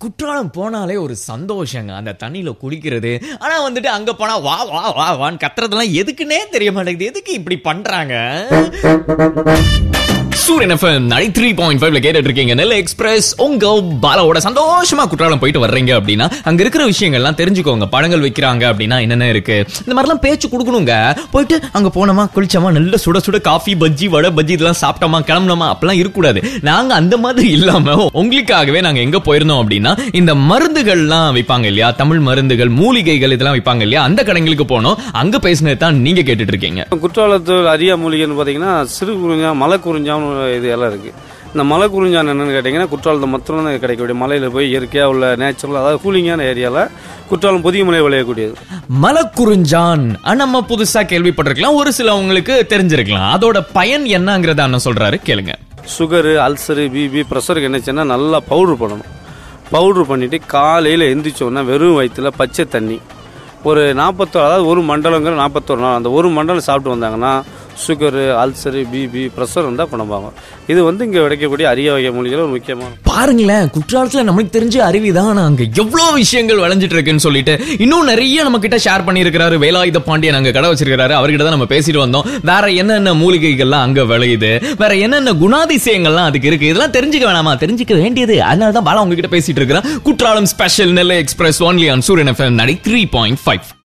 குற்றாலம் போனாலே ஒரு சந்தோஷங்க அந்த தண்ணியில குளிக்கிறது ஆனா வந்துட்டு அங்க போனா வா வா வா வான்னு கத்துறதெல்லாம் எதுக்குன்னே தெரிய மாட்டேங்குது எதுக்கு இப்படி பண்றாங்க சூரியன் எஃப்எம் நைன் த்ரீ பாயிண்ட் ஃபைவ்ல கேட்டுட்டு இருக்கீங்க நெல்லை எக்ஸ்பிரஸ் உங்க பாலாவோட சந்தோஷமா குற்றாலம் போயிட்டு வர்றீங்க அப்படின்னா அங்க இருக்கிற விஷயங்கள்லாம் தெரிஞ்சுக்கோங்க பழங்கள் வைக்கிறாங்க அப்படின்னா என்னென்ன இருக்கு இந்த மாதிரிலாம் பேச்சு கொடுக்கணுங்க போயிட்டு அங்க போனோமா குளிச்சோமா நல்ல சுட சுட காஃபி பஜ்ஜி வடை பஜ்ஜி இதெல்லாம் சாப்பிட்டோமா கிளம்புனோமா அப்பெல்லாம் இருக்கக்கூடாது நாங்க அந்த மாதிரி இல்லாம உங்களுக்காகவே நாங்க எங்க போயிருந்தோம் அப்படின்னா இந்த மருந்துகள்லாம் விற்பாங்க இல்லையா தமிழ் மருந்துகள் மூலிகைகள் இதெல்லாம் விற்பாங்க இல்லையா அந்த கடைங்களுக்கு போனோம் அங்க பேசினது தான் நீங்க கேட்டுட்டு இருக்கீங்க குற்றாலத்தூர் அரிய மூலிகைன்னு பார்த்தீங்கன்னா சிறு குறிஞ்சா மலை குறிஞ்சான்னு இது எல்லாம் இருக்குது இந்த மலை குறிஞ்சான் என்னன்னு கேட்டிங்கன்னா குற்றாலத்தை மாத்திரம் தான் கிடைக்கக்கூடிய மலையில் போய் இயற்கையாக உள்ள நேச்சுரல் அதாவது கூலிங்கான ஏரியாவில் குற்றாலம் புதிய மலை விளையக்கூடியது மலக்குறிஞ்சான் அஹ் நம்ம புதுசா கேள்விப்பட்டிருக்கலாம் ஒரு சில உங்களுக்கு தெரிஞ்சிருக்கலாம் அதோட பயன் என்னங்கறத அண்ணன் சொல்றாரு கேளுங்க சுகரு அல்சரு பிபி ப்ரெஷருக்கு என்ன செய்யணும் நல்லா பவுட்ரு பண்ணணும் பவுட்ரு பண்ணிவிட்டு காலையில் எந்திரிச்சோன்னா வெறும் வயிற்றுல பச்சை தண்ணி ஒரு நாற்பத்தோரு அதாவது ஒரு மண்டலங்கிற நாற்பத்தோரு நாள் அந்த ஒரு மண்டலம் சாப்பிட்டு வந்தாங்கன்னா சுகரு அல்சரு பிபி ப்ரெஷர் வந்தால் குணமாகும் இது வந்து இங்கே கிடைக்கக்கூடிய அரிய வகை மூலிகையில் ஒரு முக்கியமான பாருங்களேன் குற்றாலத்துல நம்மளுக்கு தெரிஞ்ச அருவிதான் ஆனா அங்க எவ்வளவு விஷயங்கள் விளைஞ்சிட்டு இருக்குன்னு சொல்லிட்டு இன்னும் நிறைய நம்ம கிட்ட ஷேர் பண்ணியிருக்கிறாரு வேலாயுத பாண்டியன் அங்க கடை வச்சிருக்காரு அவர்கிட்ட தான் நம்ம பேசிட்டு வந்தோம் வேற என்னென்ன மூலிகைகள்லாம் அங்க விளையுது வேற என்னென்ன குணாதிசயங்கள்லாம் அதுக்கு இருக்கு இதெல்லாம் தெரிஞ்சுக்க வேணாமா தெரிஞ்சுக்க வேண்டியது அதனால தான் பாலா உங்ககிட்ட பேசிட்டு இருக்கிறேன் Kutralam special Nellai express only on Suriyan FM நடி த்ரீ பாயிண்ட் ஃபைவ்